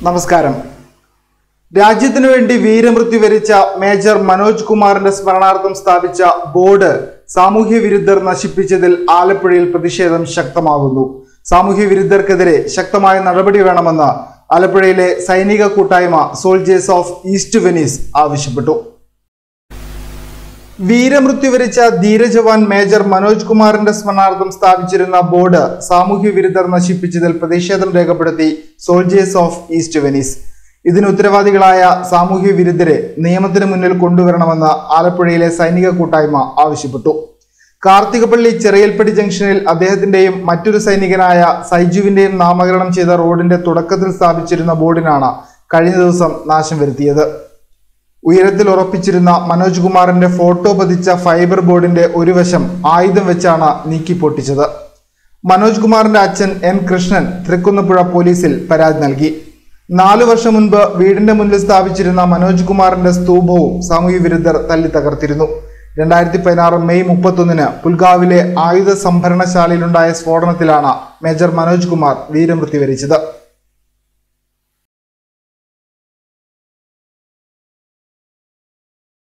നമസ്കാരം രാജ്യത്തിനു വേണ്ടി വീരമൃത്യു വരിച്ച മേജർ മനോജ് കുമാറിന്റെ സ്മരണാർത്ഥം സ്ഥാപിച്ച ബോർഡ് സാമൂഹ്യ വിരുദ്ധർ നശിപ്പിച്ചതിൽ ആലപ്പുഴയിൽ പ്രതിഷേധം ശക്തമാകുന്നു സാമൂഹ്യ വിരുദ്ധർക്കെതിരെ ശക്തമായ നടപടി വേണമെന്ന് ആലപ്പുഴയിലെ സൈനിക കൂട്ടായ്മ സോൾജേഴ്സ് ഓഫ് ഈസ്റ്റ് വെനീസ് ആവശ്യപ്പെട്ടു വീരമൃത്യു വരിച്ച ധീരജവാൻ മേജർ മനോജ് കുമാറിന്റെ സ്മരണാർത്ഥം സ്ഥാപിച്ചിരുന്ന ബോർഡ് സാമൂഹ്യ വിരുദ്ധർ നശിപ്പിച്ചതിൽ പ്രതിഷേധം രേഖപ്പെടുത്തി സോൾജേഴ്സ് ഓഫ് ഈസ്റ്റ് വെനീസ് ഇതിന് ഉത്തരവാദികളായ സാമൂഹ്യ വിരുദ്ധരെ നിയമത്തിന് മുന്നിൽ കൊണ്ടുവരണമെന്ന് ആലപ്പുഴയിലെ സൈനിക കൂട്ടായ്മ ആവശ്യപ്പെട്ടു കാർത്തികപ്പള്ളി ചെറിയൽപ്പടി ജംഗ്ഷനിൽ അദ്ദേഹത്തിന്റെയും മറ്റൊരു സൈനികനായ സൈജുവിന്റെയും നാമകരണം ചെയ്ത റോഡിന്റെ തുടക്കത്തിൽ സ്ഥാപിച്ചിരുന്ന ബോർഡിനാണ് കഴിഞ്ഞ ദിവസം നാശം വരുത്തിയത് ഉയരത്തിൽ ഉറപ്പിച്ചിരുന്ന മനോജ് കുമാറിന്റെ ഫോട്ടോ പതിച്ച ഫൈബർ ബോർഡിന്റെ ഒരു വശം ആയുധം വെച്ചാണ് നീക്കി പൊട്ടിച്ചത് മനോജ് കുമാറിന്റെ അച്ഛൻ എൻ കൃഷ്ണൻ തൃക്കുന്നപ്പുഴ പോലീസിൽ പരാതി നൽകി നാലു വർഷം മുൻപ് വീടിന്റെ മുന്നിൽ സ്ഥാപിച്ചിരുന്ന മനോജ് കുമാറിന്റെ സ്തൂപവും സാമൂഹ്യ വിരുദ്ധർ തല്ലി തകർത്തിരുന്നു രണ്ടായിരത്തി പതിനാറ് മെയ് മുപ്പത്തൊന്നിന് പുൽഗാവിലെ ആയുധ സംഭരണശാലയിലുണ്ടായ സ്ഫോടനത്തിലാണ് മേജർ മനോജ് കുമാർ വീരമൃത്യു വരിച്ചത്